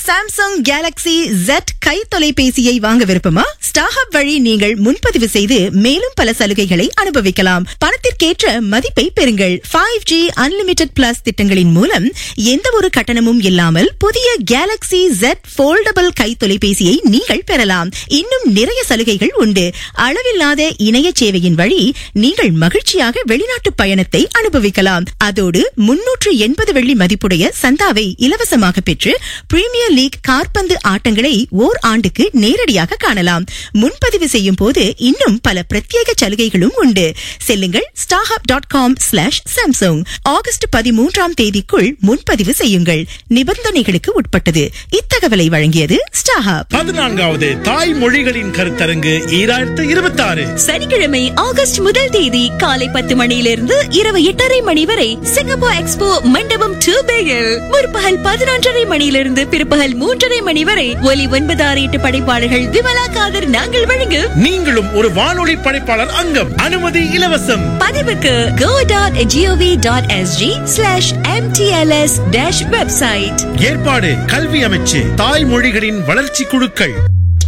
Samsung Galaxy Z கை தொலைபேசியை வாங்க விருப்பமா ஸ்டாஹப் வழி நீங்கள் முன்பதிவு செய்து மேலும் பல சலுகைகளை அனுபவிக்கலாம் பணத்திற்கேற்ற மதிப்பை பெறுங்கள் ஃபைவ் ஜி அன்லிமிடெட் பிளஸ் திட்டங்களின் மூலம் எந்த ஒரு கட்டணமும் இல்லாமல் புதிய கேலக்ஸி Z போல்டபிள் கை தொலைபேசியை நீங்கள் பெறலாம் இன்னும் நிறைய சலுகைகள் உண்டு அளவில்லாத இணைய சேவையின் வழி நீங்கள் மகிழ்ச்சியாக வெளிநாட்டு பயணத்தை அனுபவிக்கலாம் அதோடு முன்னூற்று எண்பது வெள்ளி மதிப்புடைய சந்தாவை இலவசமாக பெற்று பிரீமியர் லீக் காற்பந்து ஆட்டங்களை ஓர் ஆண்டுக்கு நேரடியாக காணலாம் முன்பதிவு செய்யும் போது இன்னும் பல பிரத்யேக சலுகைகளும் உண்டு செல்லுங்கள் Starhub dot com slash Samsung August பதிமூன்றாம் தேதிக்குள் முன்பதிவு செய்யுங்கள் நிபந்தனைகளுக்கு உட்பட்டது இத்தகவலை வழங்கியது ஸ்டாஹப் பதினான்காவது தாய் மொழிகளின் கருத்தரங்கு ஈராயிரத்து இருபத்தி ஆறு சனிக்கிழமை ஆகஸ்ட் முதல் தேதி காலை பத்து மணியிலிருந்து இரவு எட்டரை மணி வரை சிங்கப்பூர் எக்ஸ்போ மண்டபம் டூ பேயில் முற்பகல் பதினொன்றரை மணியிலிருந்து பிற்பகல் மூன்றரை மணி வரை ஒலி ஒன்பது ஆறு எட்டு படைப்பாளர்கள் விமலா காதர் நாங்கள் வழங்கு நீங்களும் ஒரு வானொலி படைப்பாளர் அங்கம் அனுமதி இலவசம் பதிவுக்கு go dot GOV dot SG slash MTLS dash website ஏற்பாடு கல்வி அமைச்சு தாய் மொழிகளின் வளர்ச்சி குழுக்கள்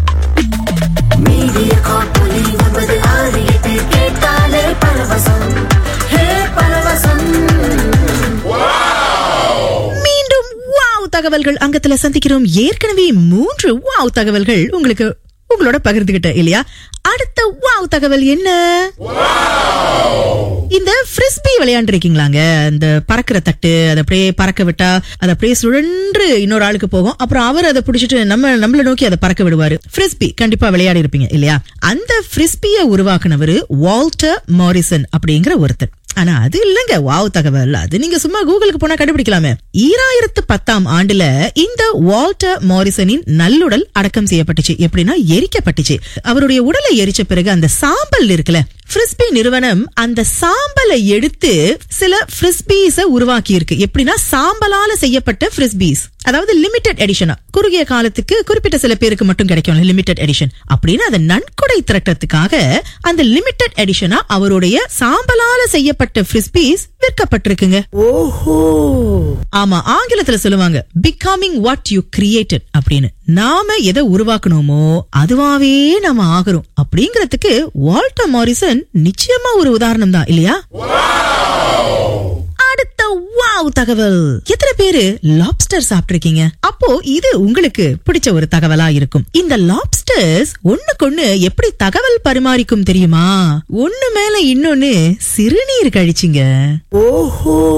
மீடியா காப்பொலி ஒன்பது ஆறு எட்டு கேட்டாலே பரவசம் ஹே பரவசம் மீண்டும் வாவ் தகவல்கள் அங்கத்துல சந்திக்கிறோம் ஏற்கனவே மூன்று வாவ் தகவல்கள் உங்களுக்கு உங்களோட பகிர்ந்துகிட்ட இல்லையா அடுத்த வாவ் தகவல் என்ன இந்த ஃப்ரிஸ்பி விளையாண்டுருக்கீங்களாங்க இந்த பறக்கிற தட்டு அதை அப்படியே பறக்க விட்டா அது அப்படியே சுழன்று இன்னொரு ஆளுக்கு போகும் அப்புறம் அவர் அதை பிடிச்சிட்டு நம்ம நம்மள நோக்கி அதை பறக்க விடுவாரு ஃப்ரிஸ்பி கண்டிப்பா விளையாடி இருப்பீங்க இல்லையா அந்த ஃப்ரிஸ்பிய உருவாக்குனவரு வால்டர் மாரிசன் அப்படிங்கிற ஒருத்தர் ஆனா அது இல்லங்க வாவ் தகவல் அது நீங்க சும்மா கூகுளுக்கு போனா கண்டுபிடிக்கலாமே ஈராயிரத்து பத்தாம் ஆண்டுல இந்த வால்டர் மாரிசனின் நல்லுடல் அடக்கம் செய்யப்பட்டுச்சு எப்படின்னா எரிக்கப்பட்டுச்சு அவருடைய உடலை எரிச்ச பிறகு அந்த சாம்பல் இருக்குல்ல ஃப்ரிஸ்பி நிறுவனம் அந்த சாம்பலை எடுத்து சில ஃப்ரிஸ்பீஸ உருவாக்கி இருக்கு எப்படின்னா சாம்பலால செய்யப்பட்ட ஃப்ரிஸ்பீஸ் அதாவது லிமிடெட் எடிஷனா குறுகிய காலத்துக்கு குறிப்பிட்ட சில பேருக்கு மட்டும் கிடைக்கும் லிமிடெட் எடிஷன் அப்படின்னு அதை நன்கொடை திரட்டத்துக்காக அந்த லிமிடெட் எடிஷனா அவருடைய சாம்பலால செய்யப்பட்ட ஃப்ரிஸ்பீஸ் விற்கப்பட்டிருக்குங்க ஓஹோ ஆமா ஆங்கிலத்துல சொல்லுவாங்க பிகமிங் வாட் யூ கிரியேட்டட் அப்படின்னு நாம எதை உருவாக்கணுமோ அதுவாவே நாம ஆகிறோம் அப்படிங்கறதுக்கு வால்டர் மாரிசன் நிச்சயமா ஒரு உதாரணம் தான் இல்லையா அடுத்த வாவ் தகவல் எத்தனை பேரு லாப்ஸ்டர் சாப்பிட்டிருக்கீங்க அப்போ இது உங்களுக்கு பிடிச்ச ஒரு தகவலா இருக்கும் இந்த லாப்ஸ்டர்ஸ் ஒண்ணுக்கொண்ணு எப்படி தகவல் பரிமாறிக்கும் தெரியுமா ஒண்ணு மேல இன்னொன்னு சிறுநீர் கழிச்சுங்க ஓஹோ